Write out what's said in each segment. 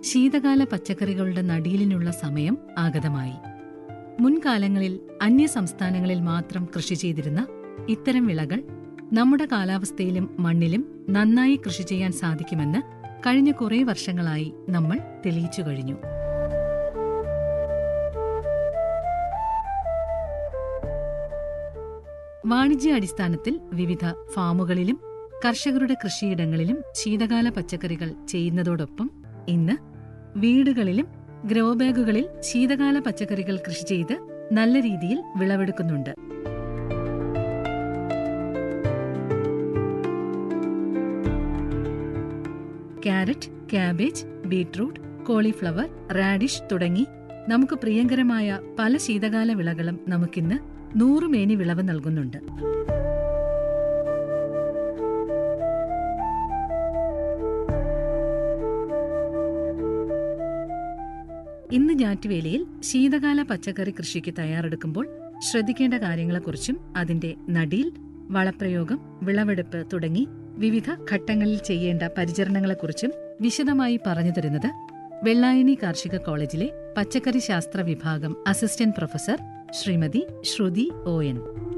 ശീതകാല പച്ചക്കറികളുടെ നടീലിനുള്ള സമയം ആഗതമായി മുൻകാലങ്ങളിൽ അന്യ സംസ്ഥാനങ്ങളിൽ മാത്രം കൃഷി ചെയ്തിരുന്ന ഇത്തരം വിളകൾ നമ്മുടെ കാലാവസ്ഥയിലും മണ്ണിലും നന്നായി കൃഷി ചെയ്യാൻ സാധിക്കുമെന്ന് കഴിഞ്ഞ കുറേ വർഷങ്ങളായി നമ്മൾ തെളിയിച്ചു കഴിഞ്ഞു വാണിജ്യാടിസ്ഥാനത്തിൽ വിവിധ ഫാമുകളിലും കർഷകരുടെ കൃഷിയിടങ്ങളിലും ശീതകാല പച്ചക്കറികൾ ചെയ്യുന്നതോടൊപ്പം ഇന്ന് വീടുകളിലും ഗ്രോ ബാഗുകളിൽ ശീതകാല പച്ചക്കറികൾ കൃഷി ചെയ്ത് നല്ല രീതിയിൽ വിളവെടുക്കുന്നുണ്ട് carrot cabbage beetroot cauliflower radish തുടങ്ങി നമുക്ക് പ്രിയങ്കരമായ പല ശീതകാല വിളകളും നമുക്കിന്ന് നൂറുമേനി വിളവ് നൽകുന്നുണ്ട് ഇന്ന് ഞാറ്റുവേലിയിൽ ശീതകാല പച്ചക്കറി കൃഷിക്ക് തയ്യാറെടുക്കുമ്പോൾ ശ്രദ്ധിക്കേണ്ട കാര്യങ്ങളെക്കുറിച്ചും അതിന്റെ നടീൽ വളപ്രയോഗം വിളവെടുപ്പ് തുടങ്ങി വിവിധ ഘട്ടങ്ങളിൽ ചെയ്യേണ്ട പരിചരണങ്ങളെക്കുറിച്ചും വിശദമായി പറഞ്ഞു തരുന്നത് വെള്ളായണി കാർഷിക കോളേജിലെ പച്ചക്കറി ശാസ്ത്ര വിഭാഗം assistant professor Shrimati Shruti O N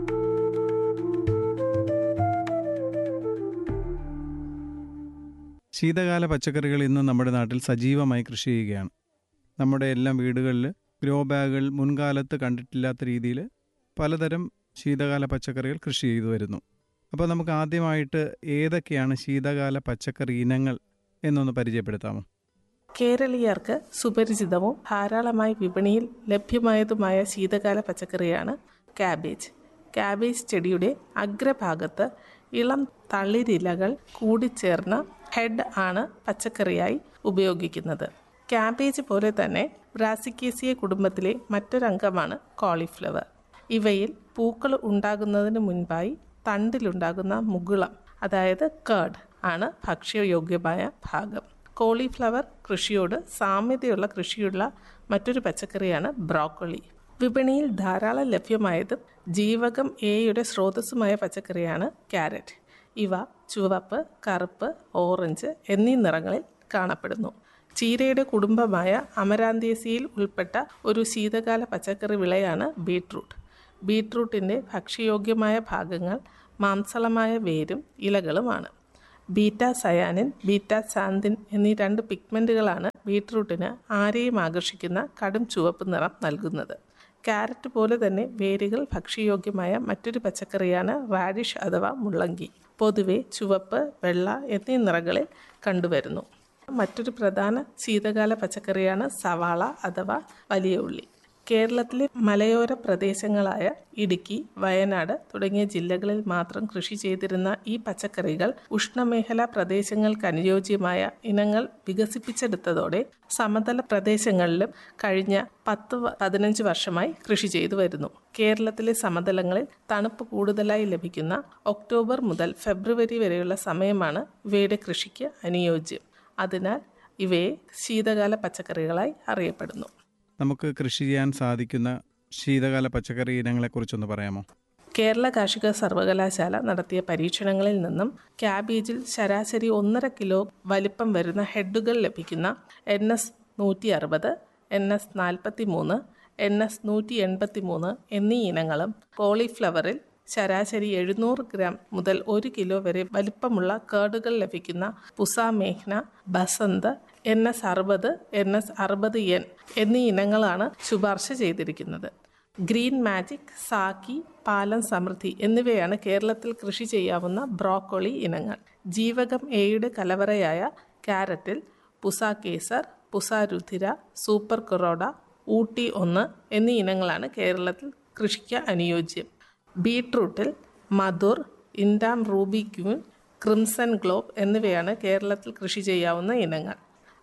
ശീതകാല പച്ചക്കറികൾ ഇന്ന് നമ്മുടെ നാട്ടിൽ സജീവമായി കൃഷി ചെയ്യുകയാണ് നമ്മുടെ എല്ലാം വീടുകളിൽ ഗ്രോ ബാഗുകൾ മുൻകാലത്ത് കണ്ടിട്ടില്ലാത്ത രീതിയിൽ പലതരം ശീതകാല പച്ചക്കറികൾ കൃഷി ചെയ്തു വരുന്നു അപ്പോൾ നമുക്ക് ആദ്യമായിട്ട് ഏതൊക്കെയാണ് ശീതകാല പച്ചക്കറി ഇനങ്ങൾ എന്നൊന്ന് പരിചയപ്പെടുത്താമോ കേരളീയർക്ക് സുപരിചിതവും ധാരാളമായി വിപണിയിൽ ലഭ്യമായതുമായ ശീതകാല പച്ചക്കറിയാണ് ക്യാബേജ് ക്യാബേജ് ചെടിയുടെ അഗ്രഭാഗത്ത് ഇളം തളിരിലകൾ കൂടിച്ചേർന്ന ഹെഡ് ആണ് പച്ചക്കറിയായി ഉപയോഗിക്കുന്നത് ക്യാബേജ് പോലെ തന്നെ ബ്രാസിക്കേസിയ കുടുംബത്തിലെ മറ്റൊരംഗമാണ് കോളിഫ്ലവർ ഇവയിൽ പൂക്കൾ ഉണ്ടാകുന്നതിന് മുൻപായി തണ്ടിലുണ്ടാകുന്ന മുകുളം അതായത് കേർഡ് ആണ് ഭക്ഷ്യയോഗ്യമായ ഭാഗം കോളിഫ്ലവർ കൃഷിയോട് സാമ്യതയുള്ള കൃഷിയുള്ള മറ്റൊരു പച്ചക്കറിയാണ് ബ്രോക്കോളി വിപണിയിൽ ധാരാളം ലഭ്യമായതും ജീവകം എയുടെ സ്രോതസ്സുമായ പച്ചക്കറിയാണ് ക്യാരറ്റ് ഇവ ചുവപ്പ് കറുപ്പ് ഓറഞ്ച് എന്നീ നിറങ്ങളിൽ കാണപ്പെടുന്നു ചീരയുടെ കുടുംബമായ അമരാന്തേസിയിൽ ഉൾപ്പെട്ട ഒരു ശീതകാല പച്ചക്കറി വിളയാണ് ബീട്രൂട്ട് ബീട്രൂട്ടിൻ്റെ ഭക്ഷ്യയോഗ്യമായ ഭാഗങ്ങൾ മാംസളമായ വേരും ഇലകളുമാണ് ബീറ്റ സയാനിൻ ബീറ്റ സാന്തിൻ എന്നീ രണ്ട് പിഗ്മെൻറ്റുകളാണ് ബീട്രൂട്ടിന് ആരെയും ആകർഷിക്കുന്ന കടും ചുവപ്പ് നിറം നൽകുന്നത് ക്യാരറ്റ് പോലെ തന്നെ വേരുകൾ ഭക്ഷ്യയോഗ്യമായ മറ്റൊരു പച്ചക്കറിയാണ് റാഡിഷ് അഥവാ മുള്ളങ്കി പൊതുവെ ചുവപ്പ് വെള്ള എന്നീ നിറങ്ങളിൽ കണ്ടുവരുന്നു മറ്റൊരു പ്രധാന ശീതകാല പച്ചക്കറിയാണ് സവാള അഥവാ വലിയ ഉള്ളി കേരളത്തിലെ മലയോര പ്രദേശങ്ങളായ ഇടുക്കി വയനാട് തുടങ്ങിയ ജില്ലകളിൽ മാത്രം കൃഷി ചെയ്തിരുന്ന ഈ പച്ചക്കറികൾ ഉഷ്ണമേഖലാ പ്രദേശങ്ങൾക്ക് അനുയോജ്യമായ ഇനങ്ങൾ വികസിപ്പിച്ചെടുത്തതോടെ സമതല പ്രദേശങ്ങളിലും കഴിഞ്ഞ പത്ത് പതിനഞ്ച് വർഷമായി കൃഷി ചെയ്തു വരുന്നു കേരളത്തിലെ സമതലങ്ങളിൽ തണുപ്പ് കൂടുതലായി ലഭിക്കുന്ന ഒക്ടോബർ മുതൽ ഫെബ്രുവരി വരെയുള്ള സമയമാണ് ഇവയുടെ കൃഷിക്ക് അനുയോജ്യം അതിനാൽ ഇവയെ ശീതകാല പച്ചക്കറികളായി അറിയപ്പെടുന്നു നമുക്ക് കൃഷി ചെയ്യാൻ സാധിക്കുന്ന ശീതകാല പച്ചക്കറി ഇനങ്ങളെക്കുറിച്ചൊന്ന് പറയാമോ കേരള കാർഷിക സർവകലാശാല നടത്തിയ പരീക്ഷണങ്ങളിൽ നിന്നും ക്യാബേജിൽ ശരാശരി ഒന്നര കിലോ വലിപ്പം വരുന്ന ഹെഡുകൾ ലഭിക്കുന്ന എൻ എസ് നൂറ്റി അറുപത് എൻ എസ് നാൽപ്പത്തി മൂന്ന് എൻ എസ് നൂറ്റി എൺപത്തി മൂന്ന് എന്നീ ഇനങ്ങളും കോളിഫ്ലവറിൽ ശരാശരി എഴുന്നൂറ് ഗ്രാം മുതൽ ഒരു കിലോ വരെ വലിപ്പമുള്ള കേടുകൾ ലഭിക്കുന്ന പുസ മേഘ്ന ബസന്ത് എൻ എസ് അറുപത് എൻ എസ് അറുപത് എൻ എന്നീ ഇനങ്ങളാണ് ശുപാർശ ചെയ്തിരിക്കുന്നത് ഗ്രീൻ മാജിക് സാക്കി പാലം സമൃദ്ധി എന്നിവയാണ് കേരളത്തിൽ കൃഷി ചെയ്യാവുന്ന ബ്രോക്കോളി ഇനങ്ങൾ ജീവകം എയുടെ കലവറയായ ക്യാരറ്റിൽ പുസ കേസർ പുസ രുധിര സൂപ്പർ കൊറോഡ ഊട്ടി ഒന്ന് എന്നീ ഇനങ്ങളാണ് കേരളത്തിൽ കൃഷിക്ക് അനുയോജ്യം ബീട്രൂട്ടിൽ Madhur Indam ruby queen crimson globe എന്നിവയാണ് കേരളത്തിൽ കൃഷി ചെയ്യാവുന്ന ഇനങ്ങൾ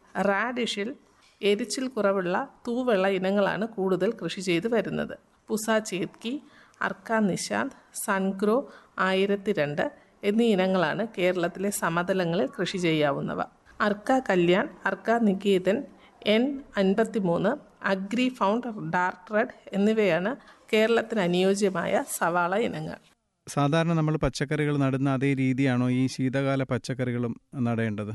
റാഡിഷിൽ എരിച്ചിൽ കുറവുള്ള തൂവെള്ള ഇനങ്ങളാണ് കൂടുതൽ കൃഷി ചെയ്തു വരുന്നത് പുസ ചേത്കി അർക്ക നിശാന്ത് സൺഗ്രോ ആയിരത്തി രണ്ട് എന്നീ ഇനങ്ങളാണ് കേരളത്തിലെ സമതലങ്ങളിൽ കൃഷി ചെയ്യാവുന്നവ അർക്ക കല്യാൺ അർക്ക നികേതൻ എൻ അൻപത്തി മൂന്ന് അഗ്രി ഫൗണ്ട് ഡാർക്ക് റെഡ് എന്നിവയാണ് കേരളത്തിന് അനുയോജ്യമായ സവാള ഇനങ്ങൾ സാധാരണ നമ്മൾ പച്ചക്കറികൾ നടുന്ന അതേ രീതിയാണോ ഈ ശീതകാല പച്ചക്കറികളും നടേണ്ടത്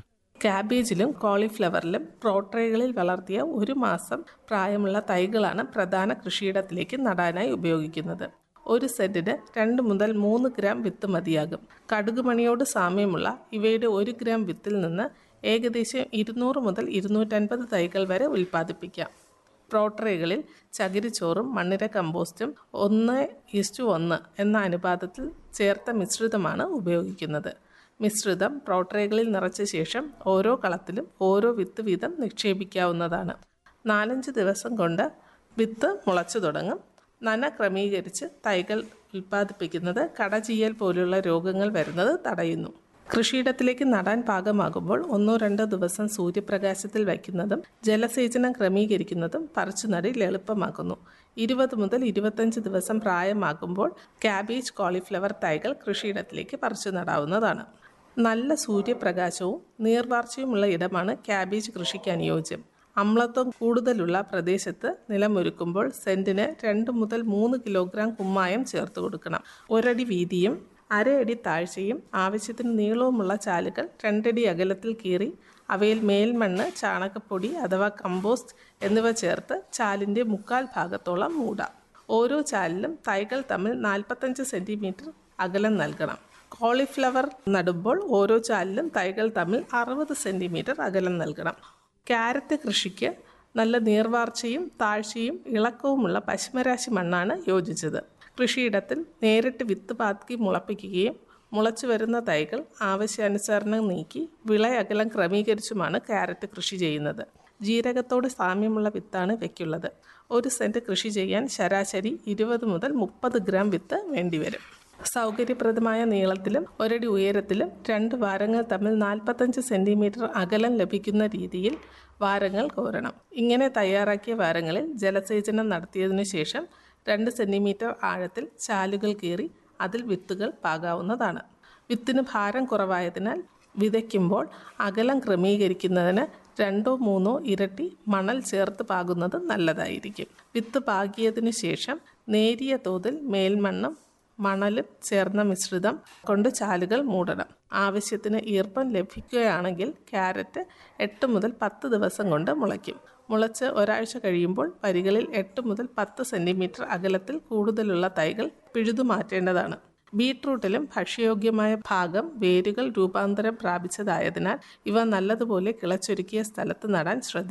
ക്യാബേജിലും കോളിഫ്ലവറിലും പ്രോട്രേകളിൽ വളർത്തിയ ഒരു മാസം പ്രായമുള്ള തൈകളാണ് പ്രധാന കൃഷിയിടത്തിലേക്ക് നടാനായി ഉപയോഗിക്കുന്നത് ഒരു സെന്റിന് രണ്ട് മുതൽ മൂന്ന് ഗ്രാം വിത്ത് മതിയാകും കടുകുമണിയോട് സാമ്യമുള്ള ഇവയുടെ ഒരു ഗ്രാം വിത്തിൽ നിന്ന് ഏകദേശം ഇരുന്നൂറ് മുതൽ ഇരുന്നൂറ്റൻപത് തൈകൾ വരെ ഉൽപ്പാദിപ്പിക്കാം പ്രോട്രേകളിൽ ചകിരിച്ചോറും മണ്ണിര കമ്പോസ്റ്റും ഒന്ന് ഇസ്റ്റു ഒന്ന് എന്ന അനുപാതത്തിൽ ചേർത്ത മിശ്രിതമാണ് ഉപയോഗിക്കുന്നത് മിശ്രിതം പ്രോട്രേകളിൽ നിറച്ച ശേഷം ഓരോ കളത്തിലും ഓരോ വിത്ത് വീതം നിക്ഷേപിക്കാവുന്നതാണ് നാലഞ്ച് ദിവസം കൊണ്ട് വിത്ത് മുളച്ചു തുടങ്ങും നന ക്രമീകരിച്ച് തൈകൾ ഉൽപ്പാദിപ്പിക്കുന്നത് കടചീയൽ പോലുള്ള രോഗങ്ങൾ വരുന്നത് തടയുന്നു കൃഷിയിടത്തിലേക്ക് നടാൻ പാകമാകുമ്പോൾ ഒന്നോ രണ്ടോ ദിവസം സൂര്യപ്രകാശത്തിൽ വയ്ക്കുന്നതും ജലസേചനം ക്രമീകരിക്കുന്നതും പറിച്ചു നടൽ എളുപ്പമാക്കുന്നു ഇരുപത് മുതൽ ഇരുപത്തഞ്ച് ദിവസം പ്രായമാകുമ്പോൾ ക്യാബേജ് കോളിഫ്ലവർ തൈകൾ കൃഷിയിടത്തിലേക്ക് പറിച്ചു നടാവുന്നതാണ് നല്ല സൂര്യപ്രകാശവും നീർവാർച്ചയുമുള്ള ഇടമാണ് ക്യാബേജ് കൃഷിക്ക് അനുയോജ്യം അമ്ലത്വം കൂടുതലുള്ള പ്രദേശത്ത് നിലമൊരുക്കുമ്പോൾ സെന്റിന് രണ്ട് മുതൽ മൂന്ന് കിലോഗ്രാം കുമ്മായം ചേർത്ത് കൊടുക്കണം ഒരടി വീതിയും അരയടി താഴ്ചയും ആവശ്യത്തിന് നീളവുമുള്ള ചാലുകൾ രണ്ടടി അകലത്തിൽ കീറി അവയിൽ മേൽമണ്ണ് ചാണകപ്പൊടി അഥവാ കമ്പോസ്റ്റ് എന്നിവ ചേർത്ത് ചാലിൻ്റെ മുക്കാൽ ഭാഗത്തോളം മൂടാം ഓരോ ചാലിലും തൈകൾ തമ്മിൽ നാൽപ്പത്തഞ്ച് സെൻറ്റിമീറ്റർ അകലം നൽകണം കോളിഫ്ലവർ നടുമ്പോൾ ഓരോ ചാലിലും തൈകൾ തമ്മിൽ അറുപത് സെൻറ്റിമീറ്റർ അകലം നൽകണം ക്യാരറ്റ് കൃഷിക്ക് നല്ല നീർവാർച്ചയും താഴ്ചയും ഇളക്കവുമുള്ള പശ്മരാശി മണ്ണാണ് യോജിച്ചത് കൃഷിയിടത്തിൽ നേരിട്ട് വിത്ത് പാത്തി മുളപ്പിക്കുകയും മുളച്ചു വരുന്ന തൈകൾ ആവശ്യാനുസരണം നീക്കി വിള അകലം ക്രമീകരിച്ചുമാണ് ക്യാരറ്റ് കൃഷി ചെയ്യുന്നത് ജീരകത്തോട് സാമ്യമുള്ള വിത്താണ് ഇവയ്ക്കുള്ളത് ഒരു സെൻറ്റ് കൃഷി ചെയ്യാൻ ശരാശരി ഇരുപത് മുതൽ മുപ്പത് ഗ്രാം വിത്ത് വേണ്ടിവരും സൗകര്യപ്രദമായ നീളത്തിലും ഒരടി ഉയരത്തിലും രണ്ട് വാരങ്ങൾ തമ്മിൽ നാൽപ്പത്തഞ്ച് സെൻറ്റിമീറ്റർ അകലം ലഭിക്കുന്ന രീതിയിൽ വാരങ്ങൾ കോരണം ഇങ്ങനെ തയ്യാറാക്കിയ വാരങ്ങളിൽ ജലസേചനം നടത്തിയതിനു ശേഷം രണ്ട് സെൻറ്റിമീറ്റർ ആഴത്തിൽ ചാലുകൾ കീറി അതിൽ വിത്തുകൾ പാകാവുന്നതാണ് വിത്തിന് ഭാരം കുറവായതിനാൽ വിതയ്ക്കുമ്പോൾ അകലം ക്രമീകരിക്കുന്നതിന് രണ്ടോ മൂന്നോ ഇരട്ടി മണൽ ചേർത്ത് പാകുന്നത് നല്ലതായിരിക്കും വിത്ത് പാകിയതിനു ശേഷം നേരിയ തോതിൽ മേൽമണ്ണും മണലും ചേർന്ന മിശ്രിതം കൊണ്ട് ചാലുകൾ മൂടണം ആവശ്യത്തിന് ഈർപ്പം ലഭിക്കുകയാണെങ്കിൽ ക്യാരറ്റ് എട്ട് മുതൽ പത്ത് ദിവസം കൊണ്ട് മുളയ്ക്കും മുളച്ച് ഒരാഴ്ച കഴിയുമ്പോൾ വരികളിൽ എട്ട് മുതൽ പത്ത് സെൻറ്റിമീറ്റർ അകലത്തിൽ കൂടുതലുള്ള തൈകൾ പിഴുതു മാറ്റേണ്ടതാണ് ബീട്രൂട്ടിലും ഭക്ഷ്യയോഗ്യമായ ഭാഗം വേരുകൾ രൂപാന്തരം പ്രാപിച്ചതായതിനാൽ ഇവ നല്ലതുപോലെ കിളച്ചൊരുക്കിയ സ്ഥലത്ത് നടാൻ ശ്രദ്ധിക്കും